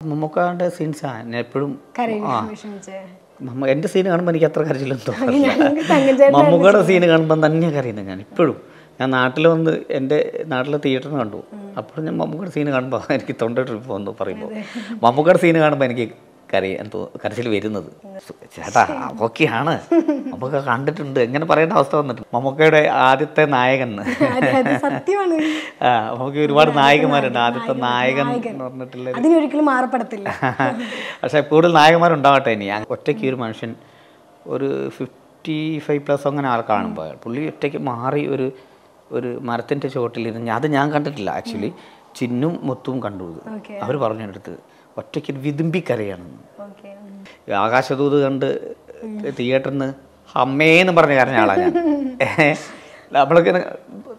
മമ്മൂക്കാൻ്റെ സീൻസാണ് ഞാൻ എപ്പോഴും കരയും വിഷമിച്ച് മമ്മ എൻ്റെ സീൻ കാണുമ്പോൾ എനിക്ക് അത്ര കരച്ചിലൊന്നും തോന്നില്ല ഞങ്ങൾക്ക് തങ്കച്ചേട്ടൻ മമ്മൂക്കയുടെ സീൻ കാണുമ്പോൾ തന്നെ കരയുന്നത് ഞാൻ ഇപ്പോഴും ഞാൻ നാട്ടിൽ വന്ന് എൻ്റെ നാട്ടിലെ തിയേറ്ററിന് കണ്ടു അപ്പോൾ ഞാൻ മമ്മൂക്കയുടെ സീൻ കാണുമ്പോൾ എനിക്ക് തൊണ്ട ട്രിപ്പ് വന്നു പറയുമ്പോൾ മമ്മൂക്കയുടെ സീൻ കാണുമ്പോൾ എനിക്ക് കരയാൻ തോ കരച്ചിൽ വരുന്നത് ചേട്ടാ ഓക്കെയാണ് മമ്മൂക്ക കണ്ടിട്ടുണ്ട് എങ്ങനെ പറയേണ്ട അവസ്ഥ വന്നിട്ട് മമ്മൂക്കയുടെ ആദ്യത്തെ നായകൻ അതെ അതെ സത്യമാണ് ആ നമുക്ക് ഒരുപാട് നായകന്മാരുണ്ട് ആദ്യത്തെ നായകൻ എന്ന് പറഞ്ഞിട്ടുള്ള അതിനൊരിക്കലും മാറപ്പെടത്തില്ല പക്ഷേ കൂടുതൽ നായകന്മാരുണ്ടാവട്ടെ ഇനി അ- ഒറ്റയ്ക്ക് ഒരു മനുഷ്യൻ ഒരു ഫിഫ്റ്റി ഫൈവ് പ്ലസ് അങ്ങനെ ആൾ കാണുമ്പോൾ പുള്ളി ഒറ്റയ്ക്ക് മാറി ഒരു ഒരു മരത്തിൻ്റെ ചുവട്ടിലിരുന്ന് അത് ഞാൻ കണ്ടിട്ടില്ല ആക്ച്വലി ചിന്നും മുത്തും കണ്ടു ഇത് ഓക്കെ അവർ പറഞ്ഞു എൻ്റെ അടുത്ത് ഒറ്റയ്ക്ക് വിതുമ്പിക്കരയാണെന്ന് ഓക്കെ ഈ ആകാശദൂത് കണ്ട് തിയേറ്ററിൽ നിന്ന് അമ്മേന്ന് പറഞ്ഞ കരഞ്ഞ ആളാ ഞാൻ നമ്മളൊക്കെ ഇങ്ങനെ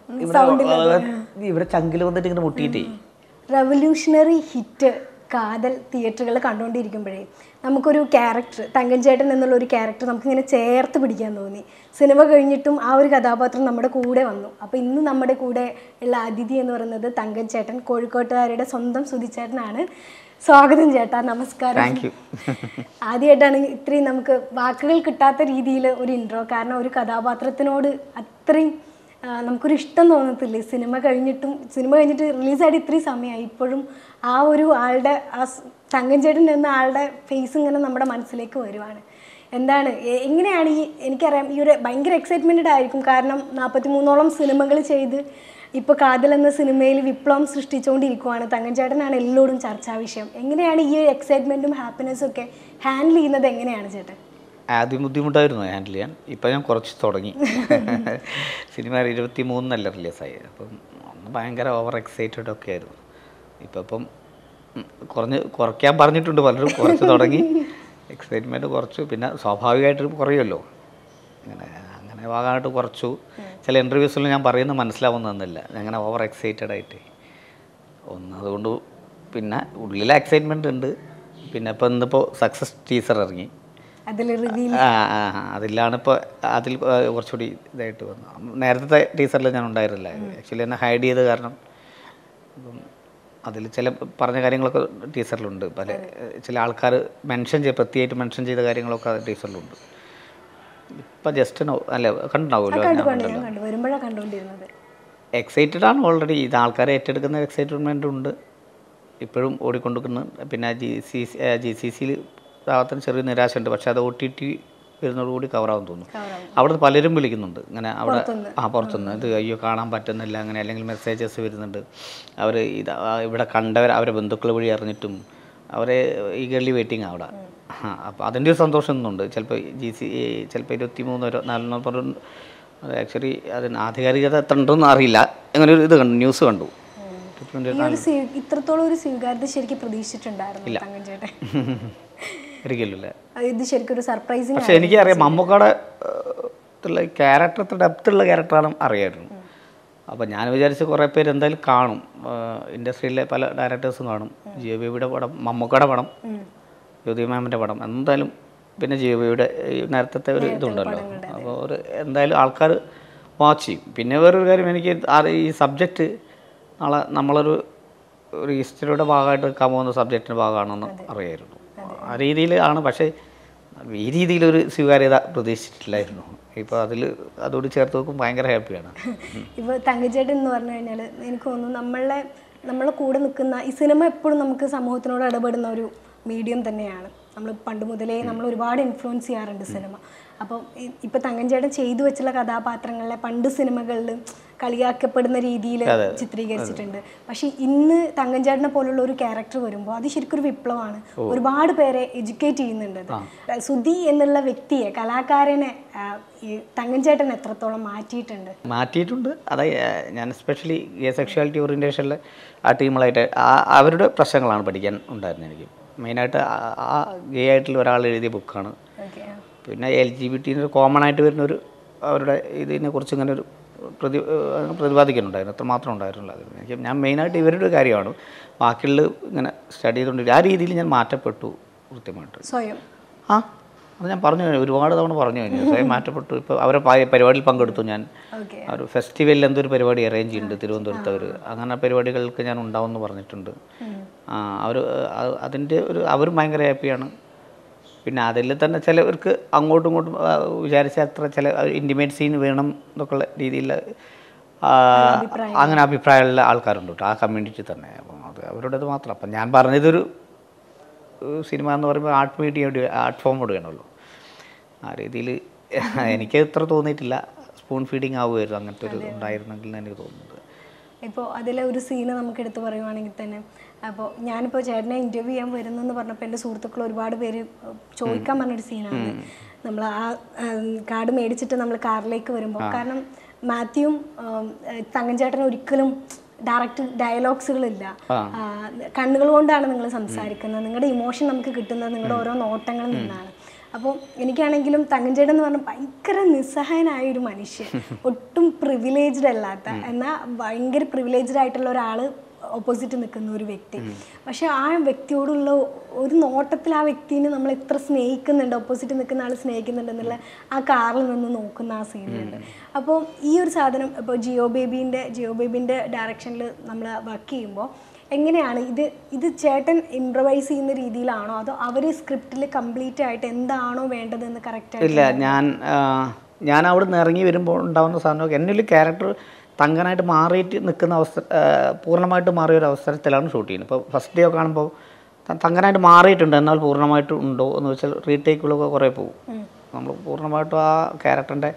ഇവിടെ ഇവിടെ ചങ്കിൽ വന്നിട്ട് ഇങ്ങനെ മുട്ടിയിട്ടേ റവല്യൂഷണറി ഹിറ്റ് കാതൽ തിയേറ്ററുകളിൽ കണ്ടുകൊണ്ടിരിക്കുമ്പോഴേ നമുക്കൊരു ക്യാരക്ടർ തങ്കഞ്ചേട്ടൻ എന്നുള്ള ഒരു ക്യാരക്ടർ നമുക്കിങ്ങനെ ചേർത്ത് പിടിക്കാൻ തോന്നി സിനിമ കഴിഞ്ഞിട്ടും ആ ഒരു കഥാപാത്രം നമ്മുടെ കൂടെ വന്നു അപ്പോൾ ഇന്ന് നമ്മുടെ കൂടെ ഉള്ള അതിഥി എന്ന് പറയുന്നത് തങ്കഞ്ചേട്ടൻ കോഴിക്കോട്ടുകാരുടെ സ്വന്തം സുധിച്ചേട്ടനാണ് സ്വാഗതം ചേട്ടാ നമസ്കാരം താങ്ക് യു ആദ്യമായിട്ടാണ് ഇത്രയും നമുക്ക് വാക്കുകൾ കിട്ടാത്ത രീതിയിൽ ഒരു ഇൻട്രോ കാരണം ഒരു കഥാപാത്രത്തിനോട് അത്രയും ആ, നമുക്കൊരു ഇഷ്ടം തോന്നത്തില്ലേ സിനിമ കഴിഞ്ഞിട്ടും സിനിമ കഴിഞ്ഞിട്ട് റിലീസായിട്ട് ഇത്രയും സമയമായി ഇപ്പോഴും ആ ഒരു ആളുടെ ആ സ് തങ്കഞ്ചേട്ടൻ എന്ന ആളുടെ ഫേസ് ഇങ്ങനെ നമ്മുടെ മനസ്സിലേക്ക് വരുവാണ് എന്താണ് എ- എങ്ങനെയാണ് ഈ എനിക്കറിയാം ഈ ഒരു ഭയങ്കര എക്സൈറ്റ്മെൻറ്റഡ് ആയിരിക്കും കാരണം നാൽപ്പത്തി മൂന്നോളം സിനിമകൾ ചെയ്ത് ഇപ്പോൾ കാതൽ എന്ന സിനിമയിൽ വിപ്ലവം സൃഷ്ടിച്ചുകൊണ്ടിരിക്കുവാണ് തങ്കഞ്ചേട്ടനാണ് എല്ലാവരും ചർച്ചാ വിഷയം എങ്ങനെയാണ് ഈ ഒരു എക്സൈറ്റ്മെൻറ്റും ഹാപ്പിനെസ്സും ഒക്കെ ഹാൻഡിൽ ചെയ്യുന്നത് എങ്ങനെയാണ് ചേട്ടൻ ആദ്യം ബുദ്ധിമുട്ടായിരുന്നു ഹാൻഡിൽ ചെയ്യാൻ ഇപ്പം ഞാൻ കുറച്ച് തുടങ്ങി സിനിമ ഇരുപത്തി മൂന്നല്ല റിലീസായി അപ്പം അന്ന് ഭയങ്കര ഓവർ എക്സൈറ്റഡ് ഒക്കെ ആയിരുന്നു ഇപ്പം ഇപ്പം ഉം, കുറഞ്ഞ് കുറയ്ക്കാൻ പറഞ്ഞിട്ടുണ്ട് പലരും കുറച്ച് തുടങ്ങി എക്സൈറ്റ്മെൻറ്റ് കുറച്ചു പിന്നെ സ്വാഭാവികമായിട്ട് കുറയുമല്ലോ അങ്ങനെ അങ്ങനെ ഭാഗമായിട്ട് കുറച്ചു ചില ഇൻ്റർവ്യൂസിൽ ഞാൻ പറയുന്നത് മനസ്സിലാവുന്നതെന്നില്ല അങ്ങനെ ഓവർ എക്സൈറ്റഡ് ആയിട്ട് ഒന്ന് അതുകൊണ്ട് പിന്നെ ഉള്ളിലെ എക്സൈറ്റ്മെൻ്റ് ഉണ്ട് പിന്നെ ഇപ്പം ഇന്നിപ്പോൾ സക്സസ് ടീസർ ഇറങ്ങി അതിൽ റിവീൽ ആ ആ ആ, അതിലാണ് ഇപ്പോൾ അതിൽ ആ, കുറച്ചുകൂടി ഇതായിട്ട് വന്നു നേരത്തെ ടീച്ചറിൽ ഞാൻ ഉണ്ടായിരുന്നില്ല ആക്ച്വലി എന്നെ ഹൈഡ് ചെയ്ത കാരണം ഇപ്പം അതിൽ ചില പറഞ്ഞ കാര്യങ്ങളൊക്കെ ടീച്ചറിലുണ്ട് പല ചില ആൾക്കാർ മെൻഷൻ ചെയ്ത് പ്രത്യേകിച്ച് മെൻഷൻ ചെയ്ത കാര്യങ്ങളൊക്കെ ടീച്ചറിലുണ്ട് ഇപ്പം ജസ്റ്റ് അല്ല കണ്ടുണ്ടാവുമല്ലോ കണ്ടു ഞാൻ കണ്ടു ഞാൻ കണ്ടു വരുമ്പോഴാണ് കണ്ടുകൊണ്ടിരുന്നത് എക്സൈറ്റഡ് ആണ് ഓൾറെഡി ഇത് ആൾക്കാരെ ഏറ്റെടുക്കുന്ന എക്സൈറ്റ്മെൻ്റ് ഉണ്ട് ഇപ്പോഴും ഓടിക്കൊണ്ടിരിക്കുന്നു പിന്നെ ജി സി ജി സി സിയിൽ ഭാഗത്തിന് ചെറിയ നിരാശയുണ്ട് പക്ഷേ അത് ഒ ടി ടി വരുന്നതോടുകൂടി കവറാവും തോന്നുന്നു കവറാവും. അവിടെ പലരും വിളിക്കുന്നുണ്ട് ഇങ്ങനെ അവിടെ പുറത്തുനിന്ന്. ആ പുറത്തുനിന്ന് ഇത് അയ്യോ കാണാൻ പറ്റുന്നില്ല അങ്ങനെ അല്ലെങ്കിൽ മെസ്സേജസ് വരുന്നുണ്ട് അവർ ഇത് ആ ഇവിടെ കണ്ടവർ അവരെ ബന്ധുക്കൾ വഴി അറിഞ്ഞിട്ടും അവരെ ഈഗർലി വെയിറ്റിംഗ് അവിടെ ആ അപ്പോൾ അതിൻ്റെ ഒരു സന്തോഷം ഒന്നുണ്ട് ചിലപ്പോൾ ജി സി ചിലപ്പോൾ ഇരുപത്തി മൂന്ന് നാലെണ്ണം പറഞ്ഞു അത് ആക്ച്വലി അതിന് ആധികാരികത എത്ര ഉണ്ടെന്ന് അറിയില്ല അങ്ങനെ ഒരു ഇത് കണ്ടു ന്യൂസ് കണ്ടു ഈ ഒരു സ്വീ- ഇത്രത്തോളം ഒരു സ്വീകാര്യത ശരിക്കും പ്രതീക്ഷിച്ചിട്ടുണ്ടായിരുന്നു തങ്കഞ്ചേട്ടൻ ഒരിക്കലില്ല അത് ഇത് ശരിക്കും ഒരു സർപ്രൈസിങ് പക്ഷെ എനിക്കറിയാം മമ്മൂക്കയുടെ ഉള്ള ക്യാരക്ടർ അത്ര ഡെപ്തുള്ള ക്യാരക്ടറാണ് അറിയായിരുന്നു അപ്പോൾ ഞാൻ വിചാരിച്ച കുറേ പേര് എന്തായാലും കാണും ഇൻഡസ്ട്രിയിലെ പല ഡയറക്ടേഴ്സും കാണും ജിയോ ബേബിയുടെ പടം മമ്മൂക്കയുടെ പടം ജ്യോതി മാമിൻ്റെ പടം എന്തായാലും പിന്നെ ജിയോ ബേബിയുടെ ഈ നേരത്തെ ഒരു ഇതുണ്ടല്ലോ അപ്പോൾ ഒരു എന്തായാലും ആൾക്കാർ വാച്ച് ചെയ്യും പിന്നെ വേറൊരു കാര്യം എനിക്ക് അറി- ഈ സബ്ജക്റ്റ് നാളെ നമ്മളൊരു ഒരു ഹിസ്റ്ററിയുടെ ഭാഗമായിട്ട് നിൽക്കാൻ പോകുന്ന സബ്ജക്റ്റിൻ്റെ ഭാഗമാണെന്ന് അറിയായിരുന്നു ആ രീതിയിൽ ആണ് പക്ഷേ ഈ രീതിയിലൊരു സ്വീകാര്യത പ്രതീക്ഷിച്ചിട്ടില്ലായിരുന്നു ഇപ്പോൾ അതിൽ അതോട് ചേർത്ത് നോക്കുമ്പോൾ ഭയങ്കര ഹാപ്പിയാണ് ഇപ്പോൾ തങ്കച്ചേട്ടൻ എന്ന് പറഞ്ഞു കഴിഞ്ഞാൽ എനിക്ക് തോന്നുന്നു നമ്മളെ നമ്മളെ കൂടെ നിൽക്കുന്ന ഈ സിനിമ എപ്പോഴും നമുക്ക് സമൂഹത്തിനോട് ഇടപെടുന്ന ഒരു മീഡിയം തന്നെയാണ് നമ്മൾ പണ്ട് മുതലേ നമ്മൾ ഒരുപാട് ഇൻഫ്ലുവൻസ് ചെയ്യാറുണ്ട് സിനിമ അപ്പം ഇ- ഇപ്പൊ തങ്കഞ്ചേട്ടൻ ചെയ്തു വെച്ചുള്ള കഥാപാത്രങ്ങളെ പണ്ട് സിനിമകളിൽ കളിയാക്കപ്പെടുന്ന രീതിയിൽ ചിത്രീകരിച്ചിട്ടുണ്ട് പക്ഷെ ഇന്ന് തങ്കഞ്ചേട്ടനെ പോലുള്ള ഒരു ക്യാരക്ടർ വരുമ്പോൾ അത് ശരിക്കും ഒരു വിപ്ലവമാണ് ഒരുപാട് പേരെ എഡ്യൂക്കേറ്റ് ചെയ്യുന്നുണ്ട് അത്. സുധി എന്നുള്ള വ്യക്തിയെ കലാകാരനെ ആ, ഈ തങ്കഞ്ചേട്ടൻ എത്രത്തോളം മാറ്റിയിട്ടുണ്ട് മാറ്റിയിട്ടുണ്ട് അത് ഞാൻ എസ്പെഷ്യലി ഗേ സെക്ഷുവാലിറ്റി ഓറിയൻറ്റേഷനിൽ ആ ടീമുകളായിട്ട് ആ അവരുടെ പ്രശ്നങ്ങളാണ് പഠിക്കാൻ ഉണ്ടായിരുന്നത് എനിക്ക് മെയിനായിട്ട് ആ- ആ ഗേ ആയിട്ടുള്ള ഒരാൾ എഴുതിയ ബുക്കാണ് ഓക്കെ പിന്നെ എൽ ജി ബി ടീന് കോമൺ ആയിട്ട് വരുന്ന ഒരു അവരുടെ ഇതിനെ കുറിച്ച് ഇങ്ങനെ ഒരു പ്രതി ഏഹ് പ്രതിപാദിക്കുന്നുണ്ടായിരുന്നു അത്ര മാത്രം ഉണ്ടായിരുന്നില്ല അത് എനിക്ക് ഞാൻ മെയിനായിട്ട് ഇവരുടെ ഒരു കാര്യമാണ് ബാക്കിയുള്ള ഇങ്ങനെ സ്റ്റഡി ചെയ്തുകൊണ്ട് ആ രീതിയിൽ ഞാൻ മാറ്റപ്പെട്ടു കൃത്യമായിട്ട് സ്വയം ആ അത് ഞാൻ പറഞ്ഞു കഴിഞ്ഞു ഒരുപാട് തവണ പറഞ്ഞു കഴിഞ്ഞു സ്വയം മാറ്റപ്പെട്ടു ഇപ്പോൾ അവരെ പ- പരിപാടിയിൽ പങ്കെടുത്തു ഞാൻ ഓക്കെ ആ ഒരു ഫെസ്റ്റിവലിൽ എന്തൊരു പരിപാടി അറേഞ്ച് ചെയ്യുന്നുണ്ട് തിരുവനന്തപുരത്ത് അവർ അങ്ങനെ പരിപാടികൾക്ക് ഞാൻ ഉണ്ടാവുമെന്ന് പറഞ്ഞിട്ടുണ്ട് ആ അവർ അതിൻ്റെ ഒരു അവരും ഭയങ്കര ഹാപ്പിയാണ് പിന്നെ അതിൽ തന്നെ ചിലവർക്ക് അങ്ങോട്ടും ഇങ്ങോട്ടും ആ, വിചാരിച്ച അത്ര ചില ഇൻറ്റിമേറ്റ് സീൻ വേണം എന്നൊക്കെയുള്ള രീതിയിൽ ആ, അങ്ങനെ അഭിപ്രായമുള്ള ആൾക്കാരുണ്ട് കേട്ടോ ആ കമ്മ്യൂണിറ്റി തന്നെ അപ്പം അത് അവരുടേത് മാത്രം അപ്പം ഞാൻ പറഞ്ഞതൊരു ഏഹ് സിനിമ എന്ന് പറയുമ്പോൾ ആർട്ട് മീഡിയ ആർട്ട് ഫോം കൂടെയാണല്ലോ ആ രീതിയിൽ എനിക്ക് ഇത്ര തോന്നിയിട്ടില്ല സ്പൂൺ ഫീഡിങ് ആവുമായിരുന്നു അങ്ങനത്തെ ഒരു ഉണ്ടായിരുന്നെങ്കിൽ എന്ന് എനിക്ക് തോന്നുന്നത് ഇപ്പോൾ അതിലെ ഒരു സീന് നമുക്ക് എടുത്ത് പറയുവാണെങ്കിൽ തന്നെ അപ്പോൾ ഞാനിപ്പോൾ ചേട്ടനെ ഇൻ്റർവ്യൂ ചെയ്യാൻ വരുന്നെന്ന് പറഞ്ഞപ്പോൾ എൻ്റെ സുഹൃത്തുക്കൾ ഒരുപാട് പേര് ചോദിക്കാൻ പറഞ്ഞൊരു സീനാണ് നമ്മൾ ആ കാർഡ് മേടിച്ചിട്ട് നമ്മൾ കാറിലേക്ക് വരുമ്പോൾ കാരണം മാത്യുവും തങ്കഞ്ചേട്ടനും ഒരിക്കലും ഡയറക്റ്റ് ഡയലോഗ്സുകളില്ല ആ, കണ്ണുകൾ കൊണ്ടാണ് നിങ്ങൾ സംസാരിക്കുന്നത് നിങ്ങളുടെ ഇമോഷൻ നമുക്ക് കിട്ടുന്നത് നിങ്ങളുടെ ഓരോ നോട്ടങ്ങളിൽ നിന്നാണ് അപ്പോൾ എനിക്കാണെങ്കിലും തങ്കഞ്ചേട്ടൻ എന്ന് പറഞ്ഞാൽ ഭയങ്കര നിസ്സഹായനായ ഒരു മനുഷ്യൻ ഒട്ടും പ്രിവിലേജ്ഡ് അല്ലാത്ത എന്നാൽ ഭയങ്കര പ്രിവിലേജ്ഡ് ആയിട്ടുള്ള ഒരാൾ ഓപ്പോസിറ്റ് നിൽക്കുന്ന ഒരു വ്യക്തി പക്ഷെ ആ വ്യക്തിയോടുള്ള ഒരു നോട്ടത്തിൽ ആ വ്യക്തിനെ നമ്മൾ എത്ര സ്നേഹിക്കുന്നുണ്ട് ഓപ്പോസിറ്റ് നിൽക്കുന്ന ആൾ സ്നേഹിക്കുന്നുണ്ട് എന്നുള്ള ആ കാറിൽ നിന്ന് നോക്കുന്ന ആ സീനുണ്ട് അപ്പോൾ ഈ ഒരു സാധനം ഇപ്പോൾ ജിയോ ബേബീൻ്റെ ജിയോ ബേബീൻ്റെ ഡയറക്ഷനിൽ നമ്മൾ വർക്ക് ചെയ്യുമ്പോൾ എങ്ങനെയാണ് ഇത് ഇത് ചേട്ടൻ ഇംപ്രവൈസ് ചെയ്യുന്ന രീതിയിലാണോ അതോ അവർ സ്ക്രിപ്റ്റിൽ കംപ്ലീറ്റ് ആയിട്ട് എന്താണോ വേണ്ടതെന്ന് കറക്റ്റ് ഇല്ല ഞാൻ ആ, ഞാൻ അവിടെ നിന്ന് ഇറങ്ങി വരുമ്പോൾ ഉണ്ടാകുന്ന സാധനം എന്നിൽ ക്യാരക്ടർ തങ്കനായിട്ട് മാറിയിട്ട് നിൽക്കുന്ന അവസ്ഥ ആ, പൂർണ്ണമായിട്ട് മാറിയ ഒരു അവസരത്തിലാണ് ഷൂട്ട് ചെയ്യുന്നത് ഇപ്പോൾ ഫസ്റ്റ് ഡേ ഒക്കെ കാണുമ്പോൾ ത- തങ്കനായിട്ട് മാറിയിട്ടുണ്ട് എന്നാൽ പൂർണ്ണമായിട്ട് ഉണ്ടോ എന്ന് വെച്ചാൽ റീടേക്കുകളൊക്കെ കുറേ പോകും നമ്മൾ പൂർണ്ണമായിട്ടും ആ ക്യാരക്ടറിൻ്റെ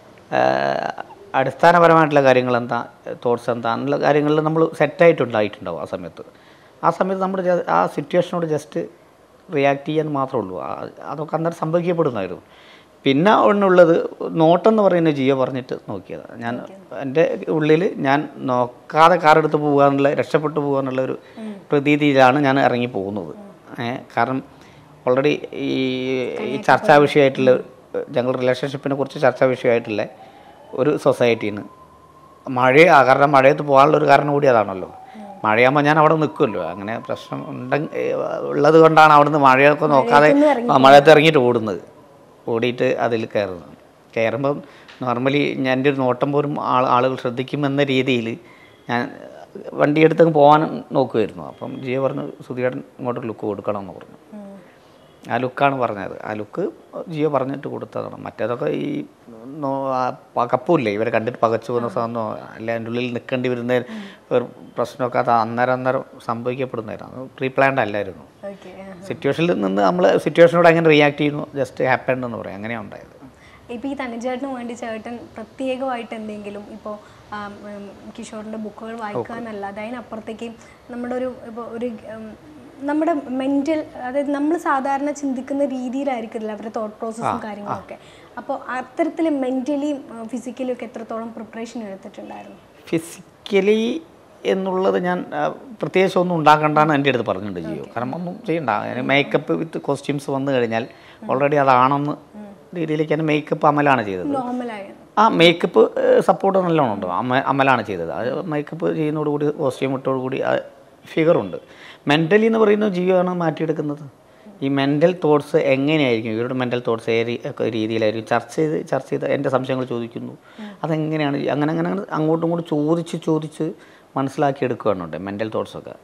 അടിസ്ഥാനപരമായിട്ടുള്ള കാര്യങ്ങൾ എന്താ തോട്ട്സ് എന്താ എന്നുള്ള കാര്യങ്ങളിൽ നമ്മൾ സെറ്റായിട്ടുണ്ടായിട്ടുണ്ടാവും ആ സമയത്ത് ആ സമയത്ത് നമ്മൾ ജ- ആ സിറ്റുവേഷനോട് ജസ്റ്റ് റിയാക്ട് ചെയ്യാൻ മാത്രമേ ഉള്ളൂ ആ- അതൊക്കെ അന്നേരം സംഭവിക്കപ്പെടുന്നതായിരുന്നു പിന്നെ ഒന്നുള്ളത് നോട്ടെന്ന് പറയുന്ന ജിയോ പറഞ്ഞിട്ട് നോക്കിയതാണ് ഞാൻ എൻ്റെ ഉള്ളിൽ ഞാൻ നോക്കാതെ കാർ എടുത്ത് പോകുക എന്നുള്ള രക്ഷപ്പെട്ടു പോകുക എന്നുള്ള ഒരു പ്രതീതിയിലാണ് ഞാൻ ഇറങ്ങി പോകുന്നത് ഏ, കാരണം ഓൾറെഡി ഈ ഈ ചർച്ചാ വിഷയമായിട്ടുള്ള ഞങ്ങൾ റിലേഷൻഷിപ്പിനെ കുറിച്ച് ചർച്ചാ വിഷയമായിട്ടുള്ള ഒരു സൊസൈറ്റിന്ന് മഴ ആ കാരണം മഴയത്ത് പോകാനുള്ള ഒരു കാരണം കൂടി അതാണല്ലോ മഴയാകുമ്പോൾ ഞാൻ അവിടെ നിൽക്കുമല്ലോ അങ്ങനെ പ്രശ്നം ഉണ്ടെങ്കിൽ ഉള്ളത് കൊണ്ടാണ് അവിടുന്ന് മഴയൊക്കെ നോക്കാതെ ആ, മഴയത്ത് ഇറങ്ങിയിട്ട് ഓടുന്നത് ഓടിയിട്ട് അതിൽ കയറുന്നത് കയറുമ്പം നോർമലി ഞാൻ എൻ്റെ ഒരു നോട്ടം പോലും ആൾ ആളുകൾ ശ്രദ്ധിക്കുമെന്ന രീതിയിൽ ഞാൻ വണ്ടിയെടുത്തങ്ങ് പോകാൻ നോക്കുമായിരുന്നു അപ്പം ജിയോ പറഞ്ഞു സുധിയേട്ടൻ ഇങ്ങോട്ട് ലുക്ക് കൊടുക്കണം എന്ന് പറഞ്ഞു ആ ലുക്കാണ് പറഞ്ഞത് ആ ലുക്ക് ജിയോ പറഞ്ഞിട്ട് കൊടുത്തതാണ് മറ്റേതൊക്കെ ഈ നോ- ആ പ- കപ്പൂല്ലേ ഇവരെ കണ്ടിട്ട് പകച്ചു പോകുന്ന സാധനമോ അല്ല അതിൻ്റെ ഉള്ളിൽ നിൽക്കേണ്ടി വരുന്ന ഒരു പ്രശ്നമൊക്കെ അത് അന്നേരം അന്നേരം സംഭവിക്കപ്പെടുന്നതായിരുന്നു അത് പ്രീ പ്ലാൻഡ് അല്ലായിരുന്നു ഓക്കെ സിറ്റുവേഷനിൽ നിന്ന് നമ്മൾ സിറ്റുവേഷനോട് എങ്ങനെ റിയാക്ട് ചെയ്യുന്നു ജസ്റ്റ് ഹാപ്പൻഡ് എന്ന് പറയാം അങ്ങനെയാണ് ഉണ്ടായത് ഇപ്പോൾ ഈ തനിച്ചേട്ടന് വേണ്ടി ചേട്ടൻ പ്രത്യേകമായിട്ട് എന്തെങ്കിലും ഇപ്പോൾ കിഷോറിൻ്റെ ബുക്കുകൾ വായിക്കുക എന്നല്ലാതെ അതിനപ്പുറത്തേക്ക് നമ്മുടെ ഒരു ഇപ്പോൾ ഒരു ഉം, നമ്മുടെ മെൻ്റൽ അതായത് നമ്മൾ സാധാരണ ചിന്തിക്കുന്ന രീതിയിലായിരിക്കില്ല അവരുടെ തോട്ട് പ്രോസസ്സും കാര്യങ്ങളൊക്കെ അപ്പോൾ അത്തരത്തിൽ മെൻ്റലിയും ഫിസിക്കലിയും ഒക്കെ എത്രത്തോളം പ്രിപ്പറേഷൻ എടുത്തിട്ടുണ്ടായിരുന്നു ഫിസിക്കലി എന്നുള്ളത് ഞാൻ ആ, പ്രത്യേകിച്ച് ഒന്നും ഉണ്ടാക്കണ്ടെന്ന് എൻ്റെ അടുത്ത് പറഞ്ഞിട്ടുണ്ട് ജിയോ കാരണം ഒന്നും ചെയ്യണ്ട മേക്കപ്പ് വിത്ത് കോസ്റ്റ്യൂംസ് വന്നു കഴിഞ്ഞാൽ ഓൾറെഡി അതാണെന്ന് രീതിയിലേക്ക് തന്നെ മേക്കപ്പ് അമലാണ് ചെയ്തത് നോർമലായിരുന്നു ആ മേക്കപ്പ് സപ്പോർട്ട് നല്ലോണം ഉണ്ട് അമ്മ അമലാണ് ചെയ്തത് അത് മേക്കപ്പ് ചെയ്യുന്നതോടുകൂടി കോസ്റ്റ്യൂം ഇട്ടോടുകൂടി ഫിഗറുണ്ട് മെൻ്റലി എന്ന് പറയുന്നത് ജിയോ ആണ് മാറ്റിയെടുക്കുന്നത് ഈ മെൻ്റൽ തോട്ട്സ് എങ്ങനെയായിരിക്കും ഇവരുടെ മെൻ്റൽ തോട്ട്സ് ഏത് ഒക്കെ രീതിയിലായിരിക്കും ചർച്ച ചെയ്ത് ചർച്ച ചെയ്ത് എൻ്റെ സംശയങ്ങൾ ചോദിക്കുന്നു അതെങ്ങനെയാണ് അങ്ങനെ അങ്ങനെ അങ്ങനെ അങ്ങോട്ടും ഇങ്ങോട്ടും ചോദിച്ച് ചോദിച്ച് മനസ്സിലാക്കി എടുക്കുകയാണുണ്ട് മെൻ്റൽ തോട്ട്സൊക്കെ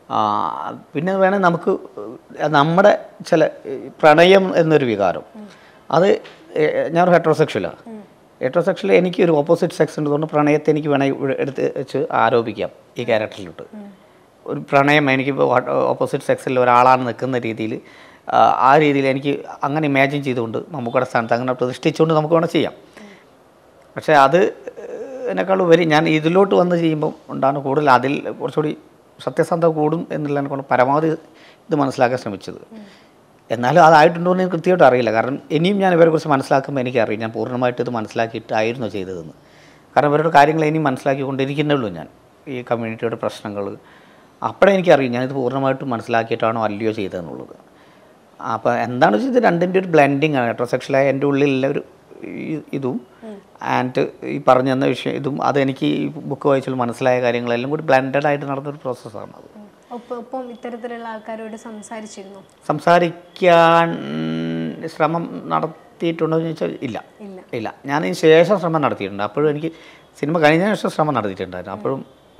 പിന്നെ വേണേൽ നമുക്ക് നമ്മുടെ ചില ഈ പ്രണയം എന്നൊരു വികാരം അത് ഏ- ഞാനൊരു ഹെട്രോസെക്ഷലാണ് ഹെട്രോസെക്ഷൽ എനിക്ക് ഒരു ഓപ്പോസിറ്റ് സെക്സ് ഉള്ളതുകൊണ്ട് പ്രണയത്തെ എനിക്ക് വേണമെങ്കിൽ ഇവിടെ എടുത്ത് വെച്ച് ആരോപിക്കാം ഈ ക്യാരക്ടറിലോട്ട് ഒരു പ്രണയം എനിക്കിപ്പോൾ ഓപ്പോസിറ്റ് സെക്സിൽ ഒരാളാണ് നിൽക്കുന്ന രീതിയിൽ ആ രീതിയിൽ എനിക്ക് അങ്ങനെ ഇമാജിൻ ചെയ്തുകൊണ്ട് നമുക്കവിടെ സ്ഥാനത്ത് അങ്ങനെ പ്രതിഷ്ഠിച്ചുകൊണ്ട് നമുക്ക് വേണം ചെയ്യാം പക്ഷേ അത് എന്നെക്കാൾ ഉപരി ഞാൻ ഇതിലോട്ട് വന്ന് ചെയ്യുമ്പോൾ ഉണ്ടാകുന്ന കൂടുതൽ അതിൽ കുറച്ചുകൂടി സത്യസന്ധത കൂടും എന്നുള്ളതിനെ കൊണ്ട് പരമാവധി ഇത് മനസ്സിലാക്കാൻ ശ്രമിച്ചത് എന്നാലും അതായിട്ടുണ്ടോ എന്ന് എനിക്ക് കൃത്യമായിട്ട് അറിയില്ല കാരണം ഇനിയും ഞാൻ ഇവരെ കുറിച്ച് മനസ്സിലാക്കുമ്പോൾ എനിക്കറിയാം ഞാൻ പൂർണ്ണമായിട്ട് ഇത് മനസ്സിലാക്കിയിട്ടായിരുന്നു ചെയ്തതെന്ന് കാരണം ഇവരുടെ കാര്യങ്ങൾ ഇനിയും മനസ്സിലാക്കിക്കൊണ്ടിരിക്കുന്നേ ഉള്ളൂ ഞാൻ ഈ കമ്മ്യൂണിറ്റിയുടെ പ്രശ്നങ്ങൾ അപ്പോഴേ എനിക്കറിയും ഞാനിത് പൂർണ്ണമായിട്ടും മനസ്സിലാക്കിയിട്ടാണോ അല്ലയോ ചെയ്തതെന്നുള്ളത് അപ്പോൾ എന്താണെന്ന് വെച്ചാൽ ഇത് രണ്ടിൻ്റെ ഒരു ബ്ലെൻഡിങ് ആണ് ഹെട്രോസെക്ഷലായ എൻ്റെ ഉള്ളിലുള്ള ഒരു ഈ- ഇതും ആൻഡ് ഈ പറഞ്ഞു തന്ന വിഷയം ഇതും അതെനിക്ക് ഈ ബുക്ക് വായിച്ചാൽ മനസ്സിലായ കാര്യങ്ങളെല്ലാം കൂടി ബ്ലെൻഡഡ് ആയിട്ട് നടന്നൊരു പ്രോസസ്സാണ് അത് ഒപ്പം ഒപ്പം ഇത്തരത്തിലുള്ള ആൾക്കാരോട് സംസാരിച്ചിരുന്നു സംസാരിക്കാൻ ശ്രമം നടത്തിയിട്ടുണ്ടോ എന്ന് ചോദിച്ചാൽ ഇല്ല ഇല്ല ഇല്ല ഞാൻ ഇതിന് ശേഷം ശ്രമം നടത്തിയിട്ടുണ്ട് അപ്പോഴും എനിക്ക് സിനിമ കഴിഞ്ഞ ശേഷം ശ്രമം നടത്തിയിട്ടുണ്ടായിരുന്നു അപ്പോഴും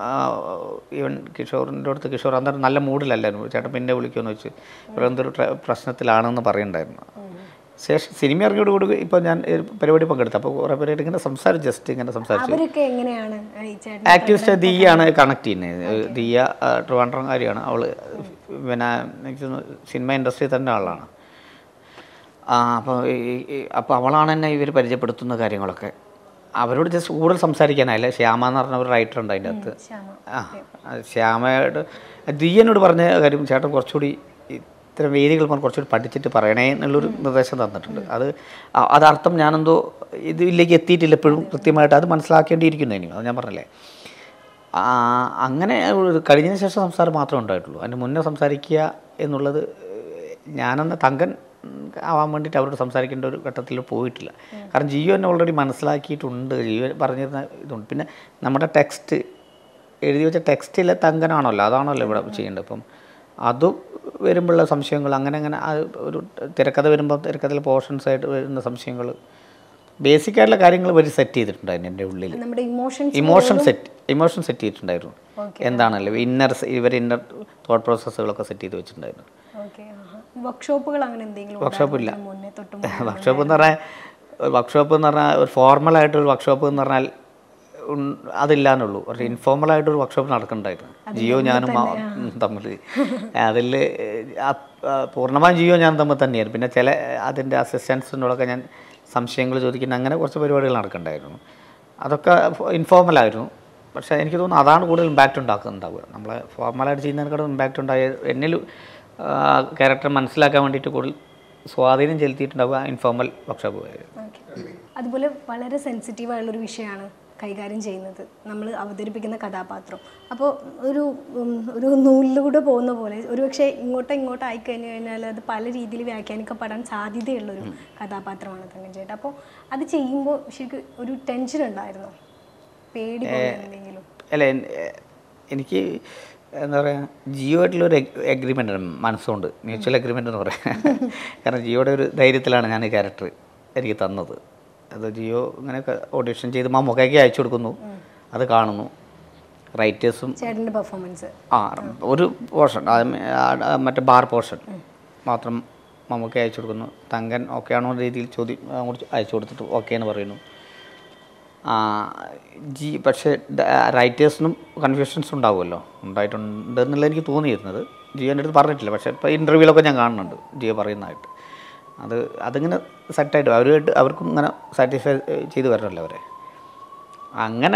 ഈവൻ കിഷോറിൻ്റെ അടുത്ത് കിഷോർ അന്നേരം നല്ല മൂഡിലല്ലായിരുന്നു ചേട്ടൻ പിന്നെ വിളിക്കുമെന്ന് വെച്ച് ഇവിടെ എന്തൊരു ട്ര- പ്രശ്നത്തിലാണെന്ന് പറയുന്നുണ്ടായിരുന്നു ശേഷം സിനിമ ഇറങ്ങിയോടുകൂടി ഇപ്പോൾ ഞാൻ ഒരു പരിപാടി പങ്കെടുത്തു അപ്പോൾ കുറേ പേരായിട്ട് ഇങ്ങനെ സംസാരിച്ചു ജസ്റ്റ് ഇങ്ങനെ സംസാരിച്ചു അവരൊക്കെ എങ്ങനെയാണ് ഈ ചേട്ടൻ ആക്ടിവിസ്റ്റ് ദിയാണ് കണക്ട് ചെയ്യുന്നത് ദിയ ആ, ട്രിവാൻഡ്രംകാരിയാണ് അവൾ പിന്നെ എനിക്ക് തോന്നുന്നു സിനിമ ഇൻഡസ്ട്രി തന്നെ ആളാണ് ആ അപ്പോൾ അപ്പോൾ അവളാണ് എന്നെ ഇവർ പരിചയപ്പെടുത്തുന്ന കാര്യങ്ങളൊക്കെ അവരോട് ജസ്റ്റ് കൂടുതൽ സംസാരിക്കാനായില്ല ശ്യാമ എന്ന് പറഞ്ഞ ഒരു റൈറ്റർ ഉണ്ട് അതിൻ്റെ അകത്ത് ശ്യാമ ആ അത് ശ്യാമയോട് ദിയനോട് പറഞ്ഞ കാര്യം ചേട്ടൻ കുറച്ചുകൂടി ഇത്തരം വേദികൾ പറഞ്ഞ് കുറച്ചുകൂടി പഠിച്ചിട്ട് പറയണേ എന്നുള്ളൊരു നിർദ്ദേശം തന്നിട്ടുണ്ട് അത് അ- അതർത്ഥം ഞാനെന്തോ ഇതിലേക്ക് എത്തിയിട്ടില്ല എപ്പോഴും കൃത്യമായിട്ട് അത് മനസ്സിലാക്കേണ്ടിയിരിക്കുന്നു ഇനിയും അത് ഞാൻ പറഞ്ഞില്ലേ ആ, അങ്ങനെ ഒരു കഴിഞ്ഞതിന് ശേഷം സംസാരം മാത്രമേ ഉണ്ടായിട്ടുള്ളൂ അതിന് മുന്നേ സംസാരിക്കുക എന്നുള്ളത് ഞാനെന്ന തങ്കൻ ആവാൻ വേണ്ടിയിട്ട് അവരോട് സംസാരിക്കേണ്ട ഒരു ഘട്ടത്തിൽ പോയിട്ടില്ല കാരണം ജിയോ എന്നെ ഓൾറെഡി മനസ്സിലാക്കിയിട്ടുണ്ട് ജിയോ പറഞ്ഞിരുന്ന ഇതുണ്ട് പിന്നെ നമ്മുടെ ടെക്സ്റ്റ് എഴുതി വെച്ച ടെക്സ്റ്റിലെ തങ്കനാണല്ലോ അതാണല്ലോ ഇവിടെ ചെയ്യേണ്ടത് അപ്പം അത് വരുമ്പോഴുള്ള സംശയങ്ങൾ അങ്ങനെ അങ്ങനെ ആ ഒരു തിരക്കഥ വരുമ്പോൾ തിരക്കഥയിലെ പോർഷൻസ് ആയിട്ട് വരുന്ന സംശയങ്ങൾ ബേസിക് ആയിട്ടുള്ള കാര്യങ്ങൾ ഇവർ സെറ്റ് ചെയ്തിട്ടുണ്ടായിരുന്നു എൻ്റെ ഉള്ളിൽ നമ്മുടെ emotions emotion set emotion set ചെയ്തിട്ടുണ്ടായിരുന്നു Okay. എന്താണല്ലോ ഇന്നർ ഇവർ ഇന്നർ തോട്ട് പ്രോസസ്സുകളൊക്കെ സെറ്റ് ചെയ്ത് വെച്ചിട്ടുണ്ടായിരുന്നു ഓക്കെ വർക്ക്ഷോപ്പുകൾ അങ്ങനെ എന്തെങ്കിലും വർക്ക്ഷോപ്പ് ഇല്ല ഉണ്ടായിരുന്നോ മുന്നേ തൊട്ട് മുന്നേ? വർക്ക്ഷോപ്പ് എന്ന് പറഞ്ഞാൽ ഒരു വർക്ക്ഷോപ്പ് എന്ന് പറഞ്ഞാൽ ഒരു ഫോർമലായിട്ടൊരു വർക്ക്ഷോപ്പ് എന്ന് പറഞ്ഞാൽ ഉൺ- അതില്ലാന്നുള്ളൂ ഒരു ഇൻഫോർമലായിട്ടൊരു വർക്ക്ഷോപ്പ് നടക്കുന്നുണ്ടായിരുന്നു ജിയോ ഞാനും ആ- ഉം തമ്മിൽ അതിൽ പൂർണ്ണമായും ജിയോ ഞാൻ തമ്മിൽ തന്നെയായിരുന്നു പിന്നെ ചില അതിൻ്റെ അസിസ്റ്റൻസിനോടൊക്കെ ഞാൻ സംശയങ്ങൾ ചോദിക്കുന്ന അങ്ങനെ കുറച്ച് പരിപാടികൾ നടക്കണ്ടായിരുന്നു അതൊക്കെ ഇൻഫോർമലായിരുന്നു പക്ഷേ എനിക്ക് തോന്നുന്നു അതാണ് കൂടുതൽ ഇമ്പാക്റ്റ് ഉണ്ടാക്കുന്നുണ്ടാവുക നമ്മളെ ഫോർമലായിട്ട് ചെയ്യുന്നതിനേക്കാളും ഇമ്പാക്റ്റ് ഉണ്ടായ എന്നിൽ ക്യാരക്ടർ മനസ്സിലാക്കാൻ വേണ്ടിയിട്ട് കൂടുതൽ സ്വാധീനം ചെലുത്തിയിട്ടുണ്ടാവുക ഇൻഫോർമൽ വർക്ക്ഷോപ്പ് Okay. അതുപോലെ വളരെ സെൻസിറ്റീവ് ആയുള്ളൊരു വിഷയമാണ് കൈകാര്യം ചെയ്യുന്നത് നമ്മൾ അവതരിപ്പിക്കുന്ന കഥാപാത്രം അപ്പോൾ ഒരു ഉം, ഒരു നൂലിലൂടെ പോകുന്ന പോലെ ഒരുപക്ഷെ ഇങ്ങോട്ടോ ഇങ്ങോട്ടോ ആയിക്കഴിഞ്ഞു കഴിഞ്ഞാൽ അത് പല രീതിയിൽ വ്യാഖ്യാനിക്കപ്പെടാൻ സാധ്യതയുള്ളൊരു കഥാപാത്രമാണ് തങ്കൻ ചേട്ടാ അപ്പോൾ അത് ചെയ്യുമ്പോൾ ശരിക്കും ഒരു ടെൻഷൻ ഉണ്ടായിരുന്നു പേടി പോലെ എന്തെങ്കിലും അല്ല എൻ- എ- എനിക്ക് എന്താ പറയുക ജിയോ ആയിട്ടുള്ളൊരു എഗ്രിമെൻ്റ് മനസ്സുകൊണ്ട് മ്യൂച്വൽ എഗ്രിമെൻ്റ് എന്ന് പറയാം കാരണം ജിയോയുടെ ഒരു ധൈര്യത്തിലാണ് ഞാൻ ഈ ക്യാരക്ടർ എനിക്ക് തന്നത് അത് ജിയോ ഇങ്ങനെയൊക്കെ ഓഡിഷൻ ചെയ്ത് മമ്മൂക്കയ്ക്ക് അയച്ചു കൊടുക്കുന്നു അത് കാണുന്നു റൈറ്റേഴ്സും ചേട്ടൻ്റെ പെർഫോമൻസ് ആ ഒരു പോർഷൻ മറ്റേ ബാർ പോർഷൻ മാത്രം മമ്മൂക്ക അയച്ചു കൊടുക്കുന്നു തങ്കൻ ഓക്കെ ആണോ എന്ന രീതിയിൽ ചോദ്യം അങ്ങോട്ട് അയച്ചു കൊടുത്തിട്ട് ഓക്കെ എന്ന് പറയുന്നു ആ, ജി പക്ഷേ റൈറ്റേഴ്സിനും കൺഫ്യൂഷൻസ് ഉണ്ടാവുമല്ലോ ഉണ്ടായിട്ടുണ്ട് എന്നുള്ള എനിക്ക് തോന്നിയിരുന്നത് ജിയോൻ്റെ അടുത്ത് പറഞ്ഞിട്ടില്ല പക്ഷേ ഇപ്പോൾ ഇൻ്റർവ്യൂലൊക്കെ ഞാൻ കാണുന്നുണ്ട് ജിയോ പറയുന്നതായിട്ട് അത് അതിങ്ങനെ സെറ്റായിട്ട് അവരുമായിട്ട് അവർക്കും ഇങ്ങനെ സാറ്റിസ്ഫൈ ചെയ്ത് വരണമല്ലോ അവരെ അങ്ങനെ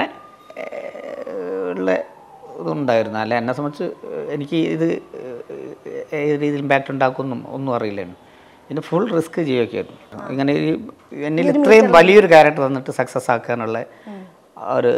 ഏഹ്, ഉള്ള ഇതുണ്ടായിരുന്നു അല്ല എന്നെ സംബന്ധിച്ച് എനിക്ക് ഇത് ഏഹ്, ഏത് രീതിയിൽ ഇമ്പാക്റ്റ് ഉണ്ടാക്കുമെന്നും ഒന്നും അറിയില്ലായിരുന്നു ഇതിന് ഫുൾ റിസ്ക് ചെയ്യുകയായിരുന്നു ഇങ്ങനെ ഈ എന്നിൽ ഇത്രയും വലിയൊരു ക്യാരക്ടർ തന്നിട്ട് സക്സസ് ആക്കാനുള്ള ഒരു